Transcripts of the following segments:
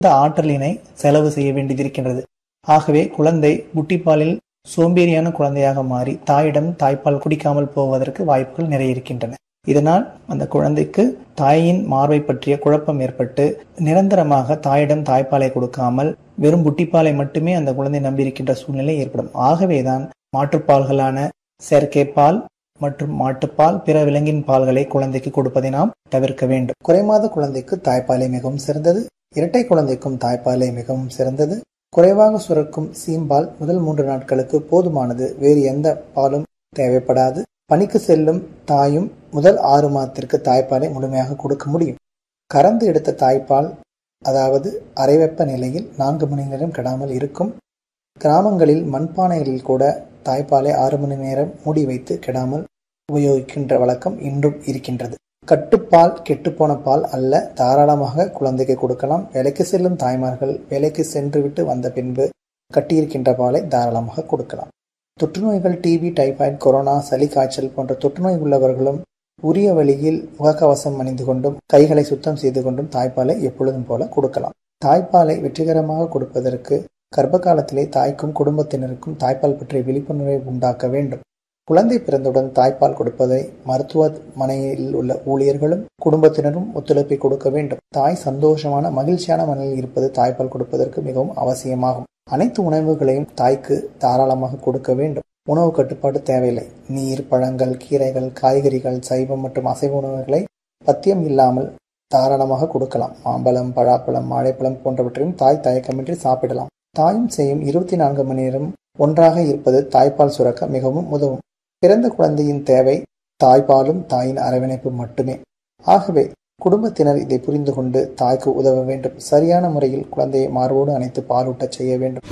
இந்த ஆற்றலினை செலவு செய்ய வேண்டியதிருக்கின்றது ஆகவே குழந்தை புட்டிப்பாலில் சோம்பேறியான குழந்தையாக மாறி தாயிடம் தாய்ப்பால் குடிக்காமல் போவதற்கு வாய்ப்புகள் நிறைய இருக்கின்றன இதனால் அந்த குழந்தைக்கு தாயின் மார்பை பற்றிய குழப்பம் ஏற்பட்டு நிரந்தரமாக தாயிடம் தாய்ப்பாலை கொடுக்காமல் வெறும் புட்டிப்பாலை மட்டுமே அந்த குழந்தை நம்பியிருக்கின்ற சூழ்நிலை ஏற்படும் ஆகவேதான் மாற்றுப்பால்களான செயற்கை பால் மற்றும் மாட்டுப்பால் பிற விலங்கின் பால்களை குழந்தைக்கு கொடுப்பதை நாம் தவிர்க்க வேண்டும் குறைமாத குழந்தைக்கு தாய்ப்பாலை மிகவும் சிறந்தது இரட்டை குழந்தைக்கும் தாய்ப்பாலை மிகவும் சிறந்தது குறைவாக சுரக்கும் சீம்பால் முதல் மூன்று நாட்களுக்கு போதுமானது வேறு எந்த பாலும் தேவைப்படாது பணிக்கு செல்லும் தாயும் முதல் ஆறு மாதத்திற்கு தாய்ப்பாலை முழுமையாக கொடுக்க முடியும் கறந்து எடுத்த தாய்ப்பால் அதாவது அரைவெப்ப நிலையில் நான்கு மணி நேரம் கெடாமல் இருக்கும் கிராமங்களில் மண்பானைகளில் கூட தாய்ப்பாலை ஆறு மணி நேரம் மூடி வைத்து கெடாமல் உபயோகிக்கின்ற வழக்கம் இன்றும் இருக்கின்றது கட்டுப்பால் கெட்டுப்போன பால் அல்ல தாராளமாக குழந்தைக்கு கொடுக்கலாம் வேலைக்கு செல்லும் தாய்மார்கள் வேலைக்கு சென்றுவிட்டு வந்த பின்பு கட்டியிருக்கின்ற பாலை தாராளமாக கொடுக்கலாம் தொற்றுநோய்கள் டிபி டைபாய்டு கொரோனா சளி காய்ச்சல் போன்ற தொற்றுநோய் உள்ளவர்களும் உரிய வழியில் முகக்கவசம் அணிந்து கொண்டும் கைகளை சுத்தம் செய்து கொண்டும் தாய்ப்பாலை எப்பொழுதும் போல கொடுக்கலாம் தாய்ப்பாலை வெற்றிகரமாக கொடுப்பதற்கு கர்ப்ப காலத்திலே தாய்க்கும் குடும்பத்தினருக்கும் தாய்ப்பால் பற்றிய விழிப்புணர்வை உண்டாக்க வேண்டும் குழந்தை பிறந்தவுடன் தாய்ப்பால் கொடுப்பதை மருத்துவமனையில் உள்ள ஊழியர்களும் குடும்பத்தினரும் ஒத்துழைப்பை கொடுக்க வேண்டும் தாய் சந்தோஷமான மகிழ்ச்சியான மனநிலையில் இருப்பது தாய்ப்பால் கொடுப்பதற்கு மிகவும் அவசியமாகும் அனைத்து உணவுகளையும் தாய்க்கு தாராளமாக கொடுக்க வேண்டும் உணவு கட்டுப்பாடு தேவையில்லை நீர் பழங்கள் கீரைகள் காய்கறிகள் சைவம் மற்றும் அசைவ உணவுகளை பத்தியம் இல்லாமல் தாராளமாக கொடுக்கலாம் மாம்பழம் பழாப்பழம் வாழைப்பழம் போன்றவற்றையும் தாய் தயக்கமின்றி சாப்பிடலாம் தாயும் செய்யும் இருபத்தி நான்கு மணி நேரம் ஒன்றாக இருப்பது தாய்ப்பால் சுரக்க மிகவும் உதவும் பிறந்த குழந்தையின் தேவை தாய்ப்பாலும் தாயின் அரவணைப்பு மட்டுமே ஆகவே குடும்பத்தினர் இதை புரிந்து கொண்டு தாய்க்கு உதவ வேண்டும் சரியான முறையில் குழந்தையை மார்போடு அணைத்து பாலூட்டச் செய்ய வேண்டும்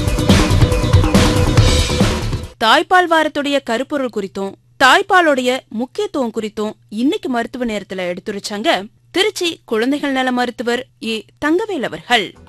தாய்ப்பால் வாரத்துடைய கருப்பொருள் குறித்தும் தாய்ப்பாலுடைய முக்கியத்துவம் குறித்தும் இன்னைக்கு மருத்துவ நேரத்துல எடுத்துரைச்சாங்க திருச்சி குழந்தைகள் நல மருத்துவர் ஏ தங்கவேல் அவர்கள்